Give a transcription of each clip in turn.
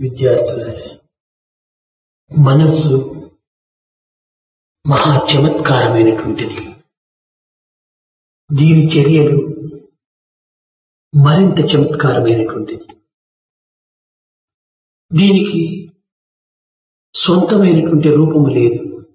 విద్యార్థుల మనస్సు మహా చమత్కారమైనటువంటిది దీని చర్యలు మరింత చమత్కారమైనటువంటిది దీనికి సొంతమైనటువంటి రూపము లేదు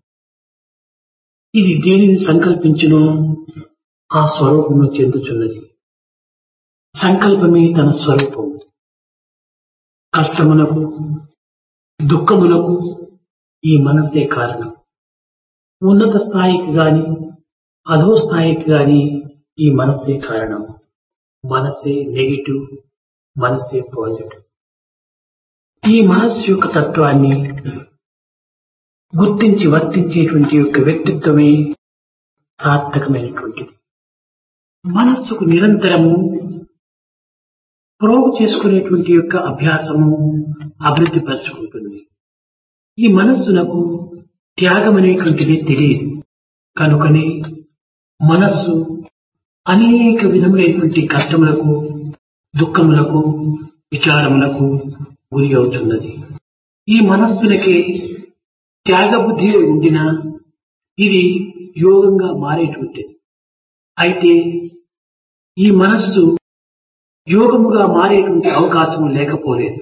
ఇది దేనిని సంకల్పించునో ఆ స్వరూపము చెందుచున్నది సంకల్పమే తన స్వరూపం కష్టములకు దుఃఖములకు ఈ మనసే కారణం ఉన్నత స్థాయికి గాని అధో స్థాయికి గాని ఈ మనసే కారణం మనసే నెగిటివ్ మనసే పాజిటివ్ ఈ మనస్సు యొక్క తత్వాన్ని గుర్తించి వర్తించేటువంటి యొక్క వ్యక్తిత్వమే సార్థకమైనటువంటిది మనస్సుకు నిరంతరము ప్రోగు చేసుకునేటువంటి యొక్క అభ్యాసము అభివృద్ధి పరచుకుంటుంది ఈ మనస్సునకు త్యాగం అనేటువంటిది తెలియదు కనుకనే మనస్సు అనేక విధములైనటువంటి కష్టములకు దుఃఖములకు విచారములకు గురి అవుతున్నది ఈ మనస్సులకి త్యాగబుద్ధి ఉండిన ఇది యోగంగా మారేటువంటిది అయితే ఈ మనస్సు యోగముగా మారేటువంటి అవకాశం లేకపోలేదు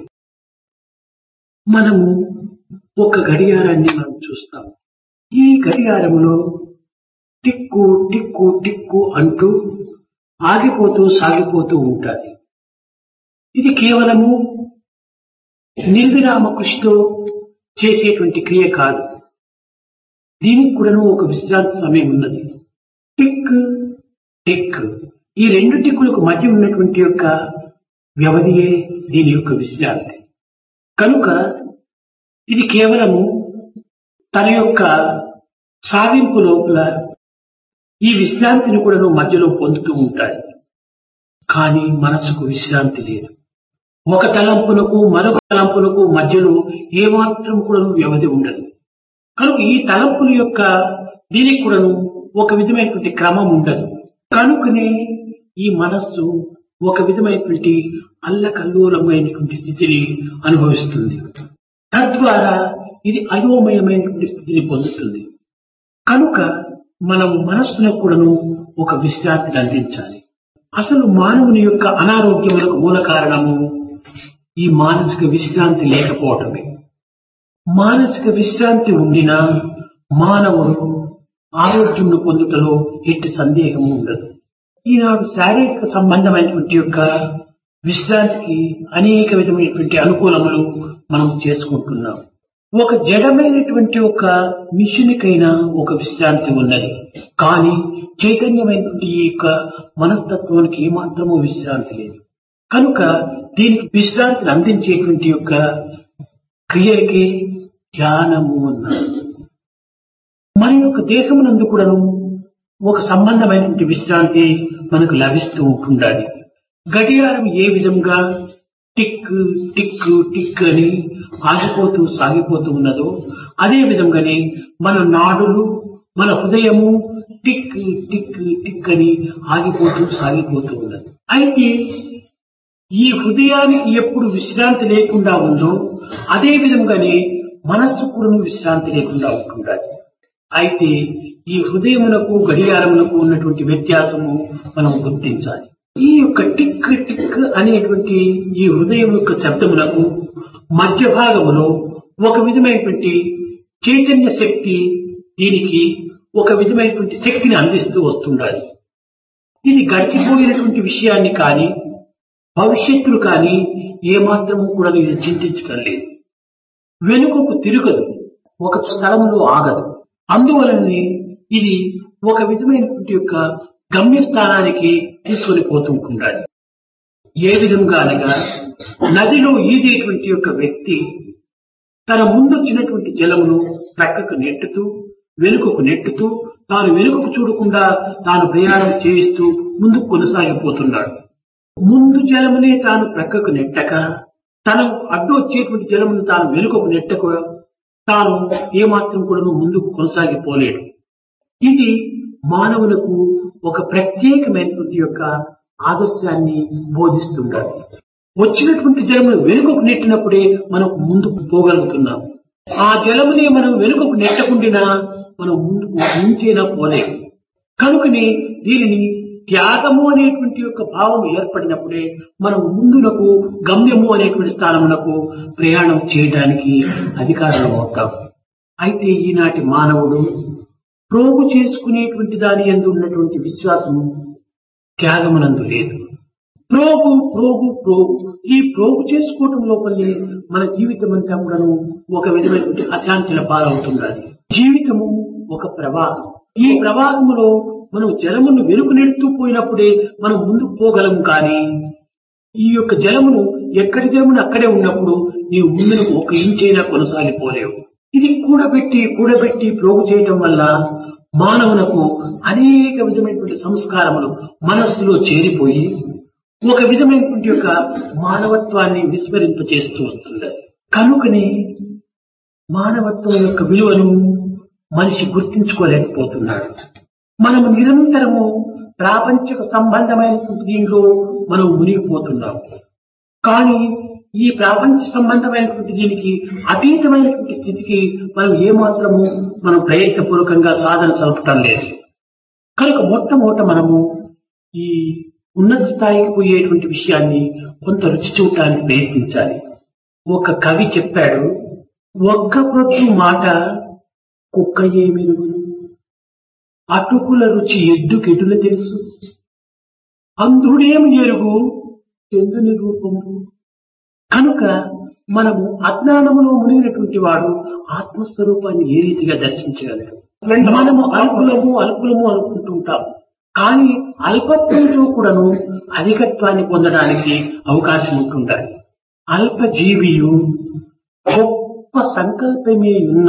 మనము ఒక గడియారాన్ని మనం చూస్తాం ఈ గడియారములో టిక్కు టిక్కు టిక్కు అంటూ ఆగిపోతూ సాగిపోతూ ఉంటుంది ఇది కేవలము నిర్విరామ కృషితో చేసేటువంటి క్రియ కాదు దీనికి కూడాను ఒక విశ్రాంతి సమయం ఉన్నది టిక్ టిక్ ఈ రెండు టిక్కులకు మధ్య ఉన్నటువంటి యొక్క వ్యవధియే దీని యొక్క విశ్రాంతి కనుక ఇది కేవలము తన యొక్క సాధింపు లోపల ఈ విశ్రాంతిని కూడా మధ్యలో పొందుతూ ఉంటాయి కానీ మనసుకు విశ్రాంతి లేదు ఒక తలంపునకు మరొక తలంపునకు మధ్యలో ఏమాత్రం కూడా వ్యవధి ఉండదు కనుక ఈ తలంపుల యొక్క దీనికి కూడాను ఒక విధమైనటువంటి క్రమం ఉండదు కనుకనే ఈ మనస్సు ఒక విధమైనటువంటి అల్లకల్లోలమైనటువంటి స్థితిని అనుభవిస్తుంది తద్వారా ఇది అయోమయమైనటువంటి స్థితిని పొందుతుంది కనుక మనం మనస్సులకు కూడాను ఒక విశ్రాంతిని అందించాలి అసలు మానవుని యొక్క అనారోగ్యములకు మూల కారణము ఈ మానసిక విశ్రాంతి లేకపోవటమే మానసిక విశ్రాంతి ఉండినా మానవుడు ఆరోగ్యమును పొందుటలో ఎట్టి సందేహము ఉండదు ఈనాడు శారీరక సంబంధమైనటువంటి యొక్క విశ్రాంతికి అనేక విధమైనటువంటి అనుకూలములు మనం చేసుకుంటున్నాం ఒక జడమైనటువంటి ఒక మిషన్కైనా ఒక విశ్రాంతి ఉన్నది కానీ చైతన్యమైనటువంటి ఈ యొక్క మనస్తత్వానికి ఏమాత్రమూ విశ్రాంతి లేదు కనుక దీనికి విశ్రాంతిని అందించేటువంటి యొక్క క్రియకి ధ్యానము అన్నారు మన యొక్క దేశమునందు కూడాను ఒక సంబంధమైనటువంటి విశ్రాంతి మనకు లభిస్తూ ఉంటుండాలి గడియారం ఏ విధంగా టిక్ టిక్ టిక్ అని ఆగిపోతూ సాగిపోతూ ఉన్నదో అదే విధంగానే మన నాడులు మన హృదయము టిక్ టిక్ టిక్ అని ఆగిపోతూ సాగిపోతూ ఉన్నది అయితే ఈ హృదయానికి ఎప్పుడు విశ్రాంతి లేకుండా ఉందో అదే విధంగానే మనస్సు కూడా విశ్రాంతి లేకుండా ఉంటుండాలి అయితే ఈ హృదయమునకు గడియారమునకు ఉన్నటువంటి వ్యత్యాసము మనం గుర్తించాలి ఈ యొక్క టిక్ టిక్ అనేటువంటి ఈ హృదయం యొక్క శబ్దములకు మధ్య భాగములో ఒక విధమైనటువంటి చైతన్య శక్తి దీనికి ఒక విధమైనటువంటి శక్తిని అందిస్తూ వస్తుండాలి ఇది గడిచిపోయినటువంటి విషయాన్ని కానీ భవిష్యత్తులు కానీ ఏమాత్రము కూడా ఇది చింతించడం లేదు వెనుకకు తిరగదు ఒక స్థలంలో ఆగదు అందువలనే ఇది ఒక విధమైనటువంటి యొక్క గమ్యస్థానానికి తీసుకొని పోతుంటుండాలి ఏ విధంగా అనగా నదిలో ఈదేటువంటి యొక్క వ్యక్తి తన ముందొచ్చినటువంటి జలమును ప్రక్కకు నెట్టుతూ వెనుకకు నెట్టుతూ తాను వెనుకకు చూడకుండా తాను ప్రయాణం చేయిస్తూ ముందుకు కొనసాగిపోతున్నాడు ముందు జలమునే తాను ప్రక్కకు నెట్టక తన అడ్డు వచ్చేటువంటి జలమును తాను వెనుకకు నెట్టక తాను ఏమాత్రం కూడా ముందుకు కొనసాగిపోలేడు ఇది మానవులకు ఒక ప్రత్యేకమైనటువంటి యొక్క ఆదర్శాన్ని బోధిస్తుండాలి వచ్చినటువంటి జలమును వెనుకకు నెట్టినప్పుడే మనం ముందుకు పోగలుగుతున్నాం ఆ జలముని మనం వెనుకకు నెట్టకుండినా మనం ముందుకు ఉంచేనా పోలేము కనుకని దీనిని త్యాగము అనేటువంటి యొక్క భావం ఏర్పడినప్పుడే మనం ముందునకు గమ్యము అనేటువంటి స్థానమునకు ప్రయాణం చేయడానికి అధికారులు అవుతాం అయితే ఈనాటి మానవుడు ప్రోగు చేసుకునేటువంటి దాని ఎందు ఉన్నటువంటి విశ్వాసము త్యాగమునందు లేదు ప్రోగు ప్రోగు ప్రోగు ఈ ప్రోగు చేసుకోవటం లోపలే మన జీవితం అంతా కూడాను ఒక విధమైనటువంటి అశాంతిల పాలవుతున్నది జీవితము ఒక ప్రవాహం ఈ ప్రవాహములో మనం జలమును వెనుక నెడుతూ పోయినప్పుడే మనం ముందుకు పోగలము కానీ ఈ యొక్క జలమును ఎక్కడి జలమును అక్కడే ఉన్నప్పుడు నీవు ముందుకు ఒక ఇంచైనా కొనసాగిపోలేవు ఇది కూడబెట్టి కూడబెట్టి ప్రోగు చేయటం వల్ల మానవునకు అనేక విధమైనటువంటి సంస్కారములు మనస్సులో చేరిపోయి ఒక విధమైనటువంటి యొక్క మానవత్వాన్ని విస్మరింపచేస్తూ వస్తుంది కనుకని మానవత్వం యొక్క విలువను మనిషి గుర్తించుకోలేకపోతున్నాడు మనము నిరంతరము ప్రాపంచిక సంబంధమైనటువంటి దీంట్లో మనం మునిగిపోతున్నాం కానీ ఈ ప్రాపంచ సంబంధమైనటువంటి దీనికి అతీతమైనటువంటి స్థితికి మనం ఏమాత్రము మనం ప్రయత్నపూర్వకంగా సాధన సలపటం లేదు కనుక మొట్టమొదట మనము ఈ ఉన్నత స్థాయికి పోయేటువంటి విషయాన్ని కొంత రుచి చూడటానికి ప్రయత్నించాలి ఒక కవి చెప్పాడు ఒక్క ప్రొద్దు మాట కుక్క ఏమి అటుకుల రుచి ఎద్దుకెటుల తెలుసు అంధుడేమి ఎరుగు చందుని రూపము కనుక మనము అజ్ఞానములో మునిగినటువంటి వాడు ఆత్మస్వరూపాన్ని ఏ రీతిగా దర్శించగలడు మనము అల్పులము అల్పులము అనుకుంటుంటాం కానీ అల్పత్వంతో కూడాను అధికత్వాన్ని పొందడానికి అవకాశం ఉంటుండాలి అల్ప జీవియు గొప్ప సంకల్పమే ఉన్న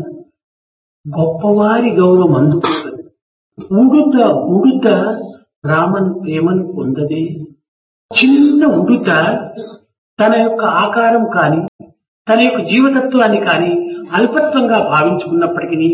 గొప్పవారి గౌరవం అందుకుంటుంది ఉడుత ఉడుత రామన్ ప్రేమను పొందదే చిన్న ఉడుత తన యొక్క ఆకారం కాని తన యొక్క జీవతత్వాన్ని కాని అల్పత్వంగా భావించుకున్నప్పటికీ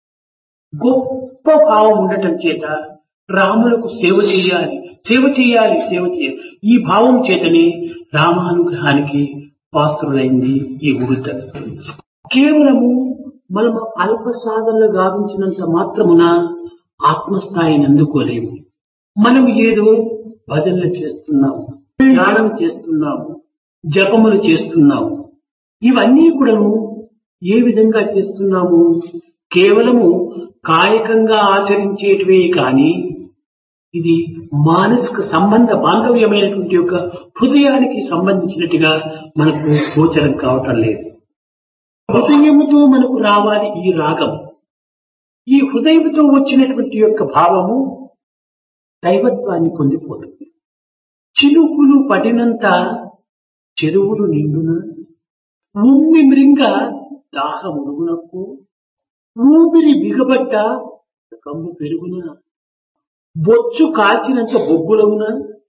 గొప్ప భావం ఉండటం చేత రాములకు సేవ చేయాలి సేవ చేయాలి సేవ చేయాలి ఈ భావం చేతనే రామానుగ్రహానికి పాత్రులైంది ఈ ఉడుత కేవలము మనము అల్ప సాధనలు గావించినంత మాత్రమున ఆత్మస్థాయిని అందుకోలేము మనం ఏదో భజనలు చేస్తున్నాము ధ్యానం చేస్తున్నాము జపములు చేస్తున్నాము ఇవన్నీ కూడాను ఏ విధంగా చేస్తున్నాము కేవలము కాయకంగా ఆచరించేటివే కానీ ఇది మానసిక సంబంధ బాంధవ్యమైనటువంటి యొక్క హృదయానికి సంబంధించినట్టుగా మనకు గోచరం కావటం లేదు హృదయముతో మనకు రావాలి ఈ రాగం ఈ హృదయంతో వచ్చినటువంటి యొక్క భావము దైవత్వాన్ని పొందిపోతుంది చిలుకులు పడినంత చెరువులు నిండున ఉమ్మి మృంగ దాహముడుగునకు ఊపిరి బిగబట్ట కమ్ము పెరుగున బొచ్చు కాల్చినంత బొగ్గులవున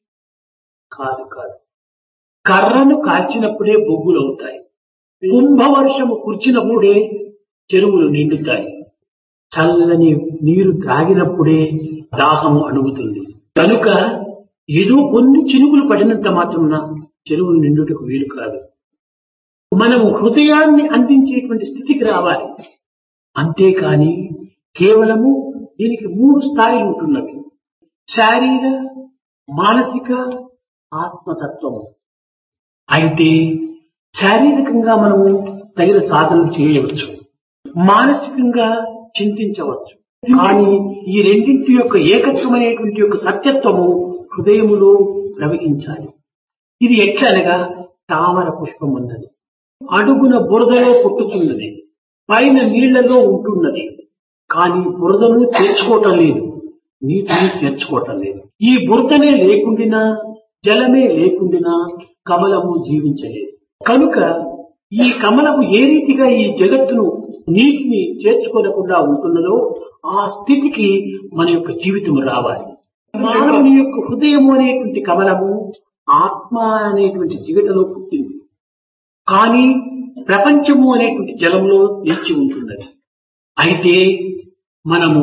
కాదు కాదు కర్రను కాల్చినప్పుడే బొగ్గులవుతాయి కుంభవర్షము కుర్చినప్పుడే చెరువులు నిండుతాయి చల్లని నీరు త్రాగినప్పుడే దాహము అణుగుతుంది కనుక ఏదో కొన్ని చినుకులు పడినంత మాత్రమున చెరువులు నిండుటకు వీలు కాదు మనము హృదయాన్ని అందించేటువంటి స్థితికి రావాలి అంతేకాని కేవలము దీనికి మూడు స్థాయిలు ఉంటున్నవి శారీర మానసిక ఆత్మతత్వము అయితే శారీరకంగా మనము తగిన సాధనలు చేయవచ్చు మానసికంగా చింతించవచ్చు కానీ ఈ రెండింటి యొక్క ఏకత్వమైనటువంటి యొక్క సత్యత్వము హృదయములో ప్రవహించాలి ఇది ఎట్లనగా తామర పుష్పం ఉన్నది అడుగున బురదలో పుట్టుతున్నది పైన నీళ్లలో ఉంటున్నది కానీ బురదను చేర్చుకోవటం లేదు నీటిని చేర్చుకోవటం లేదు ఈ బురదనే లేకుండినా జలమే లేకుండినా కమలము జీవించలేదు కనుక ఈ కమలము ఏ రీతిగా ఈ జగత్తును నీటిని చేర్చుకోనకుండా ఉంటున్నదో ఆ స్థితికి మన యొక్క జీవితం రావాలి మానవుని యొక్క హృదయము అనేటువంటి కమలము ఆత్మ అనేటువంటి జిగటలో పుట్టింది కానీ ప్రపంచము అనేటువంటి జలంలో నిలిచి ఉంటున్నది అయితే మనము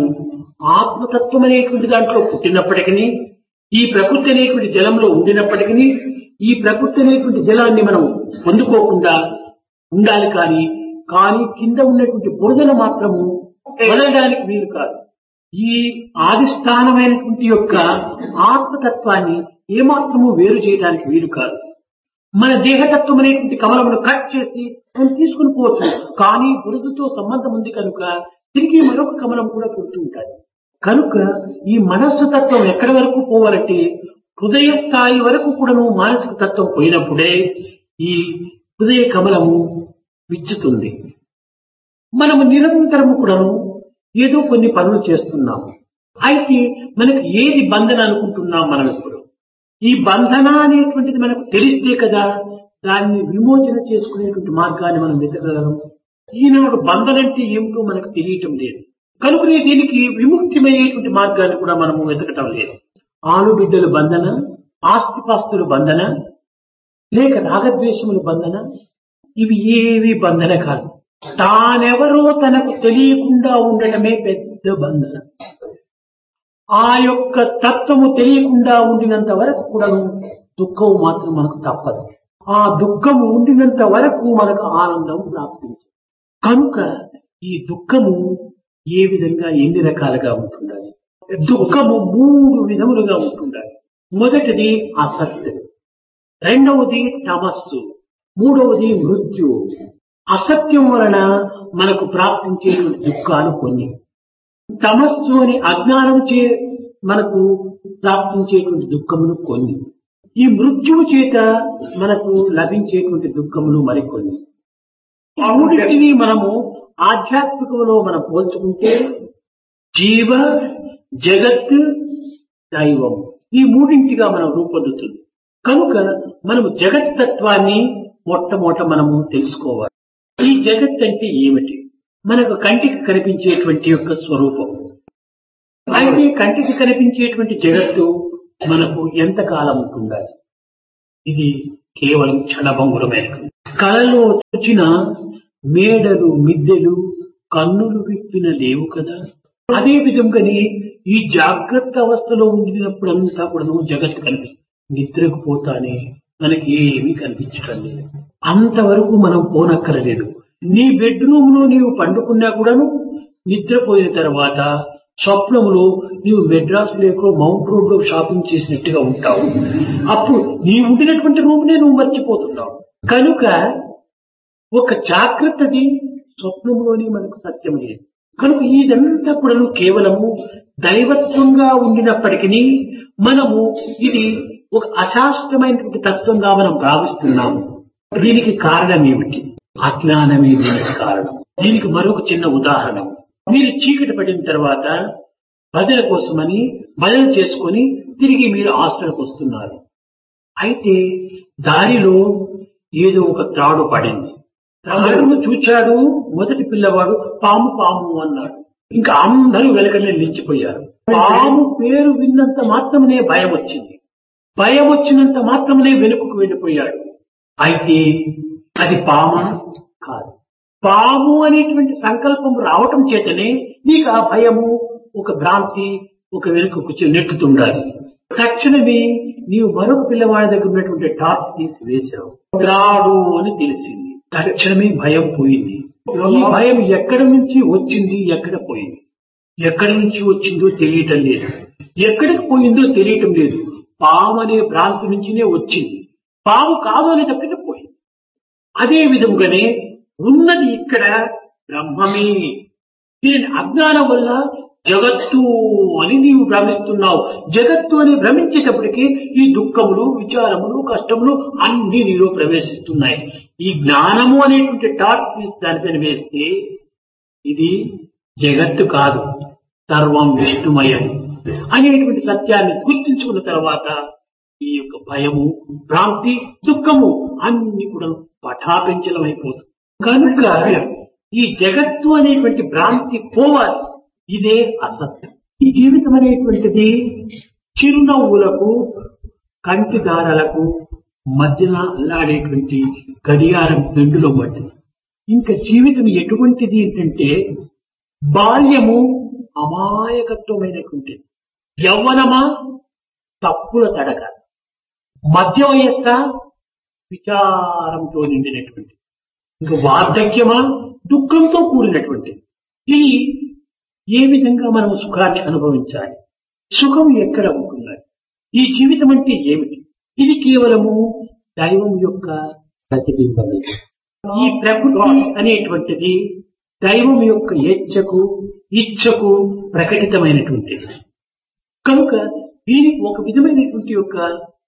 ఆత్మతత్వం అనేటువంటి దాంట్లో పుట్టినప్పటికీ ఈ ప్రకృతి అనేటువంటి జలంలో ఉండినప్పటికీ ఈ ప్రకృతి అనేటువంటి జలాన్ని మనం పొందుకోకుండా ఉండాలి కానీ కానీ కింద ఉన్నటువంటి బురదను మాత్రము వదలడానికి వీలు కాదు ఈ ఆదిస్థానమైనటువంటి యొక్క ఆత్మతత్వాన్ని ఏమాత్రము వేరు చేయడానికి వీలు కాదు మన దేహతత్వం అనేటువంటి కమలమును కట్ చేసి మనం తీసుకుని పోవచ్చు కానీ బురదతో సంబంధం ఉంది కనుక తిరిగి మరొక కమలం కూడా పుడుతూ ఉంటుంది కనుక ఈ మనస్సు తత్వం ఎక్కడి వరకు పోవాలంటే హృదయ స్థాయి వరకు కూడాను మానసిక తత్వం పోయినప్పుడే ఈ హృదయ కమలము విచ్చుతుంది మనము నిరంతరము కూడాను ఏదో కొన్ని పనులు చేస్తున్నాము అయితే మనకు ఏది బంధన అనుకుంటున్నాం మనం ఇప్పుడు ఈ బంధన అనేటువంటిది మనకు తెలిస్తే కదా దాన్ని విమోచన చేసుకునేటువంటి మార్గాన్ని మనం వెతకగలం ఈనాడు బంధన అంటే ఏమిటో మనకు తెలియటం లేదు కనుకనే దీనికి విముక్తిమయ్యేటువంటి మార్గాన్ని కూడా మనము వెతకటం లేదు ఆలుబిడ్డలు బంధన ఆస్తిపాస్తులు బంధన లేక రాగద్వేషములు బంధన ఇవి ఏవి బంధన కాదు తానెవరో తనకు తెలియకుండా ఉండటమే పెద్ద బంధన ఆ యొక్క తత్వము తెలియకుండా ఉండినంత వరకు కూడా దుఃఖం మాత్రం మనకు తప్పదు ఆ దుఃఖము ఉండినంత వరకు మనకు ఆనందం ప్రాప్తించదు కనుక ఈ దుఃఖము ఏ విధంగా ఎన్ని రకాలుగా ఉంటుండాలి దుఃఖము మూడు విధములుగా ఉంటుండాలి మొదటిది అసత్ రెండవది తమస్సు మూడవది మృత్యు అసత్యం వలన మనకు ప్రాప్తించేటువంటి దుఃఖాలు కొన్ని తమస్సు అని అజ్ఞానం చే మనకు ప్రాప్తించేటువంటి దుఃఖములు కొన్ని ఈ మృత్యువు చేత మనకు లభించేటువంటి దుఃఖములు మరికొన్ని ఆ మూడింటిని మనము ఆధ్యాత్మికంలో మనం పోల్చుకుంటే జీవ జగత్ దైవం ఈ మూడింటిగా మనం రూపొందుతుంది కనుక మనము జగత్ తత్వాన్ని మొట్టమొదట మనము తెలుసుకోవాలి ఈ జగత్ అంటే ఏమిటి మనకు కంటికి కనిపించేటువంటి యొక్క స్వరూపం అయితే కంటికి కనిపించేటువంటి జగత్తు మనకు ఎంత కాలం ఉంటుండాలి ఇది కేవలం క్షణభంగురమైనది కళలో చూచిన మేడలు మిద్దెలు కన్నులు విప్పిన లేవు కదా అదే విధంగానే ఈ జాగ్రత్త అవస్థలో ఉండినప్పుడంతా కూడా జగత్తు కనిపిస్తుంది నిద్రకు పోతానే మనకి ఏమీ కనిపించటం లేదు అంతవరకు మనం పోనక్కరలేదు నీ బెడ్రూమ్ లో నీవు పండుకున్నా కూడాను నిద్రపోయిన తర్వాత స్వప్నములో నీవు మెడ్రాస్ లేకో మౌంట్ రోడ్ లో షాపింగ్ చేసినట్టుగా ఉంటావు అప్పుడు నీ ఉండినటువంటి రూమ్ నే నువ్వు మర్చిపోతున్నావు కనుక ఒక జాగ్రత్తది స్వప్నంలోనే మనకు సత్యం లేదు కనుక ఇదంతా కూడా కేవలము దైవత్వంగా ఉండినప్పటికీ మనము ఇది ఒక అశాస్త్రమైనటువంటి తత్వంగా మనం భావిస్తున్నాము దీనికి కారణం ఏమిటి అజ్ఞానమే దీనికి కారణం దీనికి మరొక చిన్న ఉదాహరణ మీరు చీకటి పడిన తర్వాత భజన కోసమని భజన చేసుకొని తిరిగి మీరు హాస్టల్కి వస్తున్నారు అయితే దారిలో ఏదో ఒక త్రాడు పడింది త్రాడును చూచాడు మొదటి పిల్లవాడు పాము పాము అన్నాడు ఇంకా అందరూ వెనకనే నిలిచిపోయారు పాము పేరు విన్నంత మాత్రమే భయం వచ్చింది భయం వచ్చినంత మాత్రమే వెనుకకు వెళ్ళిపోయాడు అయితే అది పామ కాదు పాము అనేటువంటి సంకల్పం రావటం చేతనే నీకు ఆ భయము ఒక భ్రాంతి ఒక వెనుకకు చె- నెట్టుతుండాలి తక్షణమే నీవు మరొక పిల్లవాడి దగ్గర ఉన్నటువంటి టార్చ్ తీసి వేశావు త్రాడు అని తెలిసింది తక్షణమే భయం పోయింది ఈ భయం ఎక్కడి నుంచి వచ్చింది ఎక్కడ పోయింది ఎక్కడి నుంచి వచ్చిందో తెలియటం లేదు ఎక్కడికి పోయిందో తెలియటం లేదు పాము అనే భ్రాంతి నుంచినే వచ్చింది పాము కాదు అనేటప్పటికీ పోయింది అదే విధముగానే ఉన్నది ఇక్కడ బ్రహ్మమే దీని అజ్ఞానం వల్ల జగత్తు అని నీవు భ్రమిస్తున్నావు జగత్తు అని భ్రమించేటప్పటికి ఈ దుఃఖములు విచారములు కష్టములు అన్ని నీలో ప్రవేశిస్తున్నాయి ఈ జ్ఞానము అనేటువంటి టార్చ్ తీసి దానిపైన వేస్తే ఇది జగత్తు కాదు సర్వం విష్ణుమయం అనేటువంటి సత్యాన్ని గుర్తించుకున్న తర్వాత ఈ యొక్క భయము భ్రాంతి దుఃఖము అన్ని కూడా పటాపించలమైపోతుంది కనుక ఈ జగత్తు అనేటువంటి భ్రాంతి పోవాలి ఇదే అసత్యం ఈ జీవితం అనేటువంటిది చిరునవ్వులకు కంటి దారాలకు మధ్యన అల్లాడేటువంటి గడియారం పెండులో పట్టింది ఇంకా జీవితం ఎటువంటిది ఏంటంటే బాల్యము అమాయకత్వమైనటువంటిది యవ్వనమా తప్పుల తడక మధ్య వయస్స విచారంతో నిండినటువంటి ఇంకా వార్ధక్యమా దుఃఖంతో కూడినటువంటి ఇది ఏ విధంగా మనం సుఖాన్ని అనుభవించాలి సుఖం ఎక్కడ ఉంటున్నది ఈ జీవితం అంటే ఏమిటి ఇది కేవలము దైవం యొక్క ప్రతిబింబమే ఈ ప్రకృతి అనేటువంటిది దైవం యొక్క ఏచ్ఛకు ఇచ్ఛకు ప్రకటితమైనటువంటిది కనుక దీనికి ఒక విధమైనటువంటి యొక్క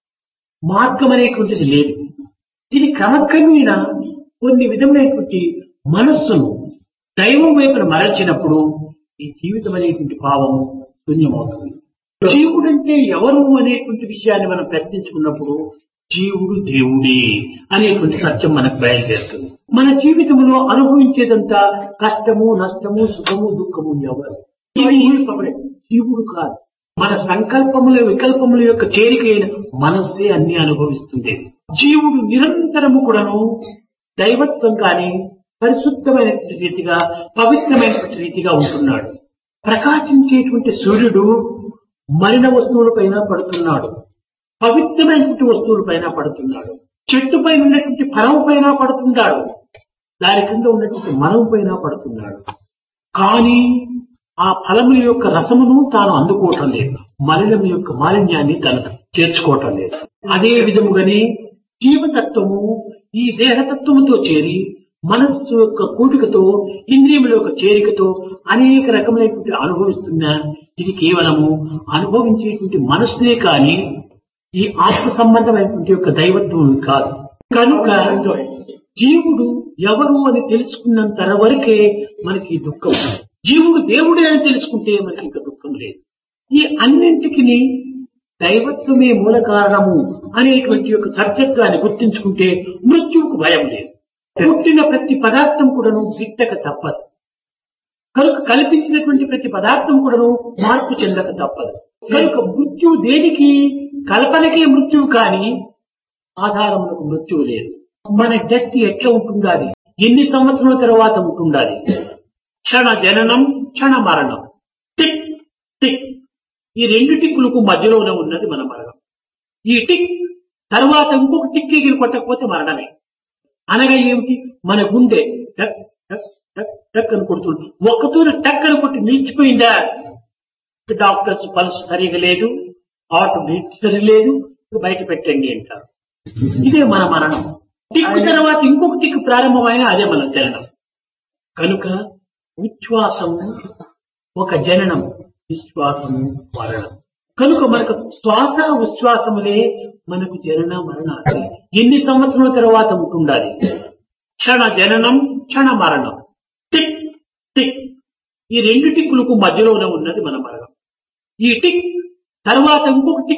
మార్గం అనేటువంటిది లేదు ఇది క్రమక్రమేణా కొన్ని విధమైనటువంటి మనస్సును దైవం వైపున మరల్చినప్పుడు ఈ జీవితం అనేటువంటి భావము శూన్యమవుతుంది జీవుడంటే ఎవరు అనేటువంటి విషయాన్ని మనం ప్రశ్నించుకున్నప్పుడు జీవుడు దేవుడే అనేటువంటి సత్యం మనకు బయలుదేరుతుంది మన జీవితంలో అనుభవించేదంతా కష్టము నష్టము సుఖము దుఃఖము ఎవరు ఇది జీవుడు కాదు మన సంకల్పముల వికల్పముల యొక్క చేరికైన మనస్సే అన్ని అనుభవిస్తుంది జీవుడు నిరంతరము కూడాను దైవత్వం కానీ పరిశుద్ధమైనటువంటి రీతిగా పవిత్రమైనటువంటి రీతిగా ఉంటున్నాడు ప్రకాశించేటువంటి సూర్యుడు మలిన వస్తువులపైన పడుతున్నాడు పవిత్రమైనటువంటి వస్తువులపైన పడుతున్నాడు చెట్టుపై ఉన్నటువంటి ఫలం పైన పడుతున్నాడు దాని కింద ఉన్నటువంటి మనం పైన పడుతున్నాడు కానీ ఆ ఫలముల యొక్క రసమును తాను అందుకోవటం లేదు మలినం యొక్క మాలిన్యాన్ని తను చేర్చుకోవటం లేదు అదే విధముగానే జీవతత్వము ఈ దేహతత్వముతో చేరి మనస్సు యొక్క కూటికతో ఇంద్రియముల యొక్క చేరికతో అనేక రకమైనటువంటి అనుభవిస్తున్న ఇది కేవలము అనుభవించేటువంటి మనస్సునే కానీ ఈ ఆత్మ సంబంధమైనటువంటి యొక్క దైవత్వం కాదు కనుక జీవుడు ఎవరు అని తెలుసుకున్నంత వరకే మనకి దుఃఖం జీవుడు దేవుడే అని తెలుసుకుంటే మనకి ఇంకా దుఃఖం లేదు ఈ అన్నింటికి దైవత్వమే మూల కారణము అనేటువంటి యొక్క సత్యత్వాన్ని గుర్తించుకుంటే మృత్యువుకు భయం లేదు పుట్టిన ప్రతి పదార్థం కూడాను గిట్టక తప్పదు కనుక కల్పించినటువంటి ప్రతి పదార్థం కూడాను మార్పు చెందక తప్పదు కనుక మృత్యువు దేనికి కల్పనకే మృత్యువు కానీ ఆధారములకు మృత్యువు లేదు మన డెత్ ఎట్లా ఉంటుండాలి ఎన్ని సంవత్సరాల తర్వాత ఉంటుండాలి క్షణ జననం క్షణ మరణం టిక్ టిక్ ఈ రెండు టిక్కులకు మధ్యలోనే ఉన్నది మన మరణం ఈ టిక్ తర్వాత ఇంకొక టిక్ ఎగిరి కొట్టకపోతే మరణమే అనగా ఏమిటి మన గుండె టక్ టక్ టక్ టక్ అని కొడుతుంది ఒక్కతూరు టక్ అని కొట్టి నిలిచిపోయిందా డాక్టర్స్ పల్స్ సరిగా లేదు హార్ట్ బీట్ సరి లేదు బయట పెట్టండి అంటారు ఇదే మన మరణం టిక్ తర్వాత ఇంకొక టిక్ ప్రారంభమైన అదే మన జననం కనుక ఉచ్ఛ్వాసము ఒక జననం విశ్వాసము మరణం కనుక మనకు శ్వాస ఉచ్ఛ్వాసములే మనకు జనన మరణాలు ఎన్ని సంవత్సరాల తర్వాత ఉంటుండాలి క్షణ జననం క్షణ మరణం టిక్ టిక్ ఈ రెండు టిక్కులకు మధ్యలోనే ఉన్నది మన మరణం ఈ టిక్ తర్వాత ఇంకొక టిక్